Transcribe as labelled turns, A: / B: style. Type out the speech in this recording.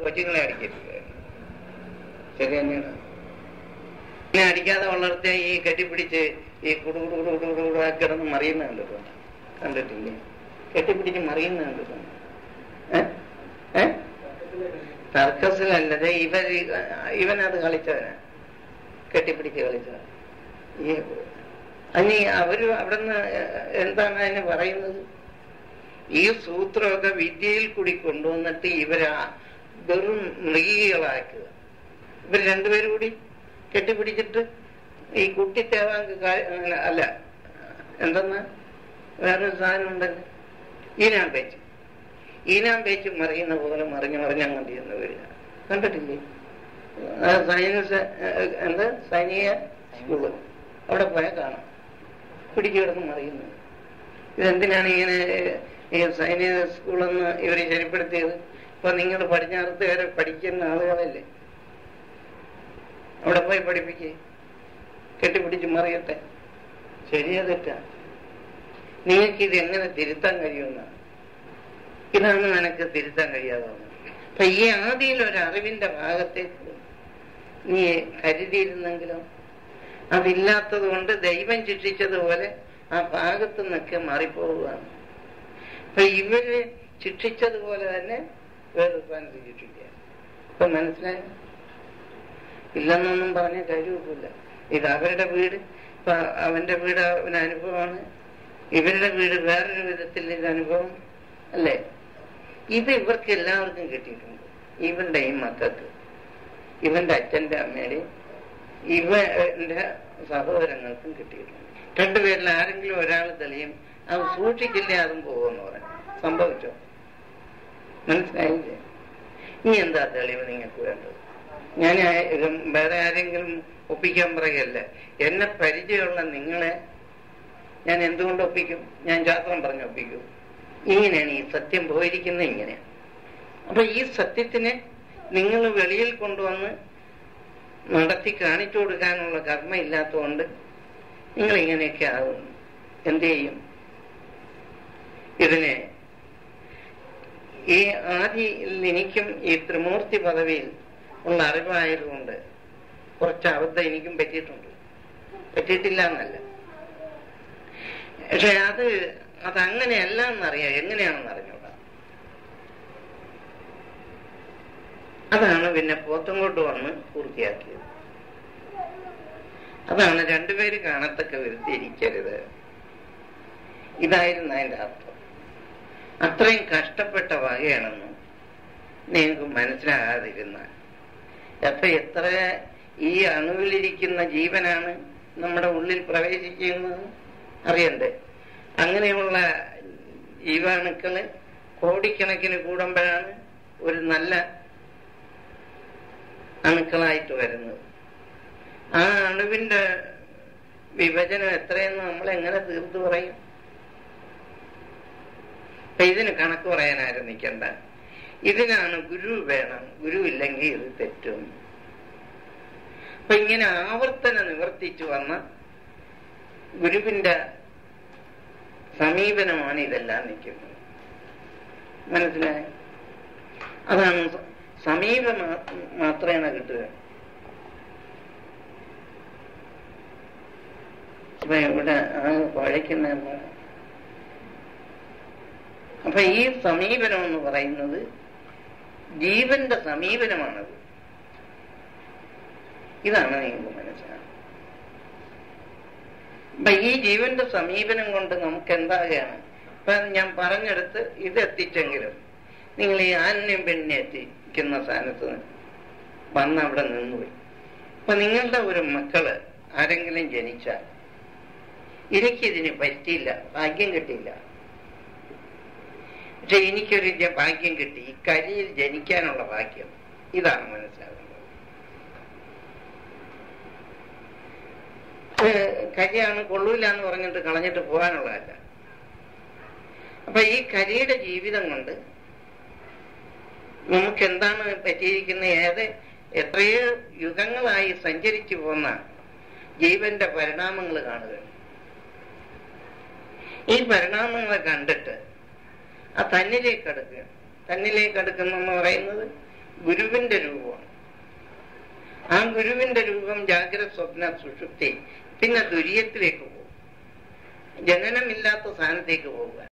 A: കൊച്ചുങ്ങളെ അടിക്കരുത് ശരി തന്നെയാണ് പിന്നെ അടിക്കാതെ വളർത്തിയ ഈ കെട്ടിപ്പിടിച്ച് ഈ കുടുകുടുകുടുകുടുകുടു കിടന്ന് മറിയുന്ന കണ്ടിട്ടോ കണ്ടിട്ടില്ലേ കെട്ടിപ്പിടിച്ച് മറിയുന്ന കണ്ടിട്ടോ ഏ ഏ സർക്കസിലല്ലത് ഇവർ ഇവനത് കളിച്ചവനാ കെട്ടിപ്പിടിച്ച് കളിച്ചവൻ ഈ അനി അവര് അവിടുന്ന് എന്താണ് അതിന് പറയുന്നത് ഈ സൂത്രമൊക്കെ വിദ്യയിൽ കൂടി കൊണ്ടുവന്നിട്ട് ഇവരാ വെറും മൃഗീകളാക്കുക ഇവർ രണ്ടുപേരും കൂടി കെട്ടിപ്പിടിച്ചിട്ട് ഈ കുട്ടി തേവാങ്ക് അല്ല എന്തെന്ന് വേറൊരു സാധനം ഉണ്ടല്ലോ ഈനാം പേച്ച് ഈനാം പേച്ച് മറിയുന്ന പോലെ മറിഞ്ഞ് മറിഞ്ഞ് അങ്ങോട്ട് ചെന്ന് വരിക കണ്ടിട്ടില്ലേ ആ സൈനിക എന്താ സൈനിക സ്കൂള് അവിടെ പോയാൽ കാണാം പിടിച്ചു കിടന്ന് മറിയുന്നു ഇതെന്തിനാണ് ഇങ്ങനെ ഈ സൈനിക സ്കൂളെന്ന് ഇവരെ ശരിപ്പെടുത്തിയത് ഇപ്പൊ നിങ്ങൾ പടിഞ്ഞാറത്ത് വരെ പഠിക്കുന്ന ആളുകളല്ലേ അവിടെ പോയി പഠിപ്പിക്കേ കെട്ടിപ്പിടിച്ച് മറിയട്ടെ ശരിയാ തെറ്റാ നിങ്ങൾക്ക് ഇത് എങ്ങനെ തിരുത്താൻ കഴിയുമെന്നാണ് ഇതാണ് നിനക്ക് തിരുത്താൻ കഴിയാതാവുന്നത് അപ്പൊ ഈ ആദിയിൽ ഒരു അറിവിന്റെ ഭാഗത്തേക്ക് നീ കരുതിയിരുന്നെങ്കിലോ അതില്ലാത്തത് കൊണ്ട് ദൈവം ശിക്ഷിച്ചതുപോലെ ആ ഭാഗത്ത് നിന്നൊക്കെ മാറിപ്പോവുകയാണ് അപ്പൊ ഇവര് ശിക്ഷിച്ചതുപോലെ തന്നെ വേറെ സ്ഥാനത്ത് ശിക്ഷിക്കുക ഇപ്പൊ മനസ്സിലായോ ഇല്ലെന്നൊന്നും പറഞ്ഞ കാര്യമൊന്നുമില്ല ഇത് അവരുടെ വീട് ഇപ്പൊ അവന്റെ വീട് അവന് അനുഭവമാണ് ഇവരുടെ വീട് വേറൊരു വിധത്തിൽ ഇത് അനുഭവം അല്ലേ ഇത് ഇവർക്ക് എല്ലാവർക്കും കിട്ടിയിട്ടുണ്ട് ഇവന്റെ ഈ മക്കൾക്ക് ഇവന്റെ അച്ഛന്റെ അമ്മയുടെയും ഇവന്റെ സഹോദരങ്ങൾക്കും കിട്ടിയിട്ടുണ്ട് രണ്ടുപേരിൽ ആരെങ്കിലും ഒരാൾ തെളിയും അത് സൂക്ഷിച്ചില്ലേ അതും പോകുമെന്ന് പറഞ്ഞു സംഭവിച്ചോ മനസ്സിലായില്ലേ ഇനി എന്താ തെളിവ് നിങ്ങൾക്ക് വേണ്ടത് ഞാൻ വേറെ ആരെങ്കിലും ഒപ്പിക്കാൻ പറയുകയല്ല എന്നെ പരിചയമുള്ള നിങ്ങളെ ഞാൻ എന്തുകൊണ്ട് ഒപ്പിക്കും ഞാൻ ശാസ്ത്രം പറഞ്ഞ് ഒപ്പിക്കും ഇങ്ങനെയാണ് ഈ സത്യം പോയിരിക്കുന്നത് ഇങ്ങനെയാണ് അപ്പൊ ഈ സത്യത്തിനെ നിങ്ങൾ വെളിയിൽ കൊണ്ടുവന്ന് നടത്തി കാണിച്ചു കൊടുക്കാനുള്ള കർമ്മ ഇല്ലാത്തതുകൊണ്ട് നിങ്ങൾ ഇങ്ങനെയൊക്കെ ആകുന്നു എന്ത് ചെയ്യും ഇതിനെ ഈ ആദിയിൽ എനിക്കും ഈ ത്രിമൂർത്തി പദവിയിൽ ഉള്ള അറിവായതുകൊണ്ട് കുറച്ച് അബദ്ധം എനിക്കും പറ്റിയിട്ടുണ്ട് പറ്റിയിട്ടില്ല എന്നല്ല പക്ഷെ അത് അതങ്ങനെയല്ല എന്നറിയാം എങ്ങനെയാണെന്ന് അറിഞ്ഞൂടാ അതാണ് പിന്നെ പോത്തങ്കോട്ട് വന്ന് പൂർത്തിയാക്കിയത് അതാണ് രണ്ടുപേര് കാണത്തക്ക വരുത്തിയിരിക്കരുത് ഇതായിരുന്നു അതിന്റെ അർത്ഥം അത്രയും കഷ്ടപ്പെട്ട വകയാണെന്ന് നിങ്ങൾക്ക് മനസ്സിലാകാതിരുന്നാൽ അപ്പൊ എത്ര ഈ അണുവിലിരിക്കുന്ന ജീവനാണ് നമ്മുടെ ഉള്ളിൽ പ്രവേശിക്കുന്നത് അറിയണ്ടേ അങ്ങനെയുള്ള ജീവാണുക്കള് കോടിക്കണക്കിന് കൂടുമ്പോഴാണ് ഒരു നല്ല അണുക്കളായിട്ട് വരുന്നത് ആ അണുവിന്റെ വിഭജനം എത്രയെന്ന് നമ്മൾ എങ്ങനെ തീർത്തു പറയും അപ്പൊ ഇതിന് കണക്ക് പറയാൻ ആരും നിൽക്കണ്ട ഇതിനാണ് ഗുരു വേണം ഗുരു ഇല്ലെങ്കിൽ ഇത് തെറ്റും അപ്പൊ ഇങ്ങനെ ആവർത്തന നിവർത്തിച്ചു വന്ന ഗുരുവിന്റെ സമീപനമാണ് ഇതെല്ലാം നിൽക്കുന്നത് മനസ്സിലായ അതാണ് സമീപം മാത്രമേ കിട്ടുക അപ്പൊ ഇവിടെ ആ പഴയ്ക്കുന്ന എന്താണ് അപ്പൊ ഈ സമീപനം എന്ന് പറയുന്നത് ജീവന്റെ സമീപനമാണത് ഇതാണ് നിങ്ങൾക്ക് മനസ്സിലാകുന്നത് അപ്പൊ ഈ ജീവന്റെ സമീപനം കൊണ്ട് നമുക്ക് എന്താകുകയാണ് ഇപ്പൊ ഞാൻ പറഞ്ഞെടുത്ത് ഇത് എത്തിച്ചെങ്കിലും നിങ്ങൾ ഈ ആന്യം പെണ്ണിനെ എത്തിക്കുന്ന സ്ഥാനത്ത് വന്ന് അവിടെ നിന്നുപോയി അപ്പൊ നിങ്ങളുടെ ഒരു മക്കള് ആരെങ്കിലും ജനിച്ചാൽ എനിക്കിതിന് പറ്റിയില്ല ഭാഗ്യം കിട്ടിയില്ല പക്ഷെ എനിക്കൊരു ജ- ഭാഗ്യം കിട്ടി ഈ കരിയിൽ ജനിക്കാനുള്ള ഭാഗ്യം ഇതാണ് മനസ്സിലാകുന്നത് ഏഹ് കരിയാണ് കൊള്ളൂല എന്ന് പറഞ്ഞിട്ട് കളഞ്ഞിട്ട് പോകാനുള്ളതല്ല അപ്പൊ ഈ കരിയുടെ ജീവിതം കൊണ്ട് നമുക്ക് എന്താണ് പറ്റിയിരിക്കുന്ന ഏത് എത്രയോ യുഗങ്ങളായി സഞ്ചരിച്ചു പോന്ന ജീവന്റെ പരിണാമങ്ങൾ കാണുക ഈ പരിണാമങ്ങളെ കണ്ടിട്ട് ആ തന്നിലേക്ക് അടുക്കുക തന്നിലേക്ക് അടുക്കുന്നെന്ന് പറയുന്നത് ഗുരുവിന്റെ രൂപമാണ് ആ ഗുരുവിന്റെ രൂപം ജാഗ്രത സ്വപ്ന സുഷുപ്തി പിന്നെ ദുര്യത്തിലേക്ക് പോകും ജനനമില്ലാത്ത സ്ഥാനത്തേക്ക് പോവുക